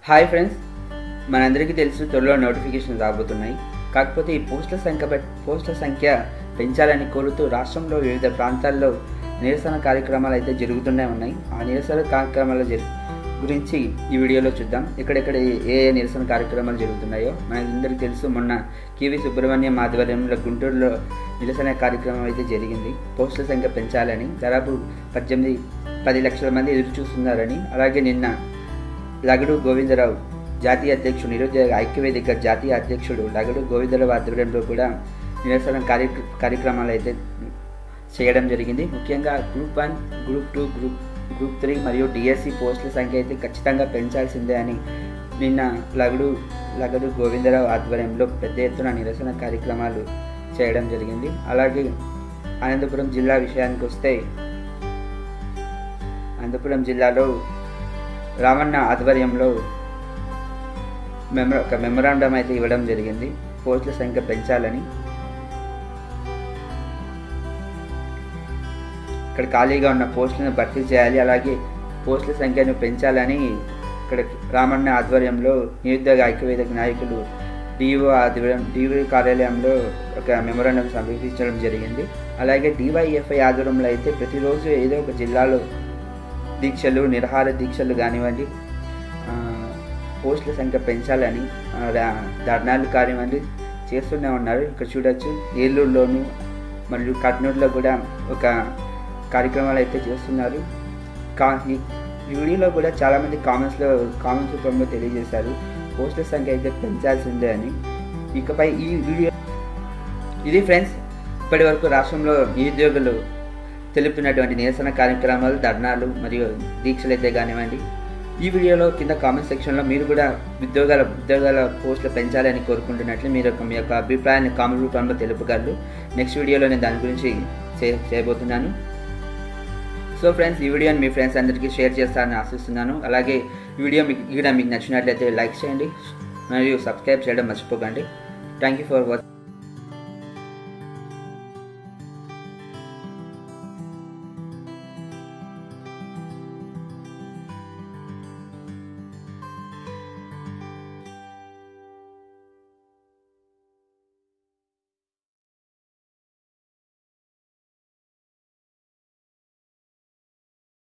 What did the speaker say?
hi friends మనందరికీ తెలుసు త్వరలో నోటిఫికేషన్ రాబోతున్నాయి కాకపోతే ఈ పోస్టుల సంఖ్య బట్- పోస్టుల సంఖ్య పెంచాలని కోరుతూ రాష్ట్రంలో వివిధ ప్రాంతాల్లో నిరసన కార్యక్రమాలు అయితే జరుగుతూనే ఉన్నాయి ఆ నిరసన కార్యక్రమాల జరి గురించి ఈ వీడియోలో చూద్దాం ఎక్కడెక్కడ ఏ- ఏ ఏ నిరసన కార్యక్రమాలు జరుగుతున్నాయో మనకందరికీ తెలుసు మొన్న కేవీ సుబ్రహ్మణ్యం ఆధ్వర్యంలో గుంటూరులో నిరసన కార్యక్రమం అయితే జరిగింది పోస్టుల సంఖ్య పెంచాలని దాదాపు పద్దెనిమిది పది లక్షల మంది ఎదురు చూస్తున్నారని అలాగే నిన్న లగడు గోవిందరావు జాతీయ అధ్యక్షుడు నిరుద్యోగ ఐక్యవేదిక జాతీయ అధ్యక్షుడు లగడు గోవిందరావు ఆధ్వర్యంలో కూడా నిరసన కార్య కార్యక్రమాలు అయితే చేయడం జరిగింది ముఖ్యంగా group one group two group group three మరియు డిఎస్సి పోస్టుల సంఖ్య అయితే ఖచ్చితంగా పెంచాల్సిందే అని నిన్న లగడు లగడు గోవిందరావు ఆధ్వర్యంలో పెద్ద ఎత్తున నిరసన కార్యక్రమాలు చేయడం జరిగింది అలాగే అనంతపురం జిల్లా విషయానికి వస్తే అనంతపురం జిల్లాలో రామన్న ఆధ్వర్యంలో మెమర ఒక మెమరాండం అయితే ఇవ్వడం జరిగింది పోస్టుల సంఖ్య పెంచాలని ఇక్కడ ఖాళీగా ఉన్న పోస్టులను భర్తీ చేయాలి అలాగే పోస్టుల సంఖ్యను పెంచాలని ఇక్కడ రామన్న ఆధ్వర్యంలో నిరుద్యోగ ఐక్యవేదిక నాయకులు డిఓ ఆధ్వర్యం డిఓ కార్యాలయంలో ఒక మెమోరాండం సమర్పించడం జరిగింది అలాగే డివైఎఫ్ఐ ఆధ్వర్యంలో అయితే ప్రతిరోజు ఏదో ఒక జిల్లాలో దీక్షలు నిరహార దీక్షలు కానివ్వండి ఆ, పోస్టుల సంఖ్య పెంచాలని ఆ, రా- ధర్నాలు కానివ్వండి చేస్తూనే ఉన్నారు ఇక్కడ చూడొచ్చు ఏలూరులోను మరియు కర్నూలులో కూడా ఒక కార్యక్రమాలు అయితే చేస్తున్నారు కా ఈ ఈ వీడియోలో కూడా చాలామంది కామెంట్స్లో కామెంట్స్ రూపంలో తెలియజేశారు పోస్టుల సంఖ్య అయితే పెంచాల్సిందే అని ఇకపై ఈ వీడియో ఇది ఫ్రెండ్స్ ఇప్పటి వరకు రాష్ట్రంలో నిరుద్యోగులు తెలిపినటువంటి నిరసన కార్యక్రమాలు ధర్నాలు మరియు దీక్షలు అయితే కానివ్వండి ఈ వీడియోలో కింద కామెంట్ సెక్షన్లో మీరు కూడా ఉద్యోగాల ఉద్యోగాల పోస్టులు పెంచాలని కోరుకుంటున్నట్లు మీరు యొక్క మీ యొక్క అభిప్రాయాన్ని కామెంట్ రూపంలో తెలుపగలరు నెక్స్ట్ వీడియోలో నేను దాని గురించి చే- చేయబోతున్నాను సో ఫ్రెండ్స్ ఈ వీడియోని మీ ఫ్రెండ్స్ అందరికీ షేర్ చేస్తారని ఆశిస్తున్నాను అలాగే ఈ వీడియో మీకు కూడా మీకు నచ్చినట్లయితే లైక్ చేయండి మరియు సబ్స్క్రైబ్ చేయడం మర్చిపోకండి థ్యాంక్ యూ ఫర్ వాచింగ్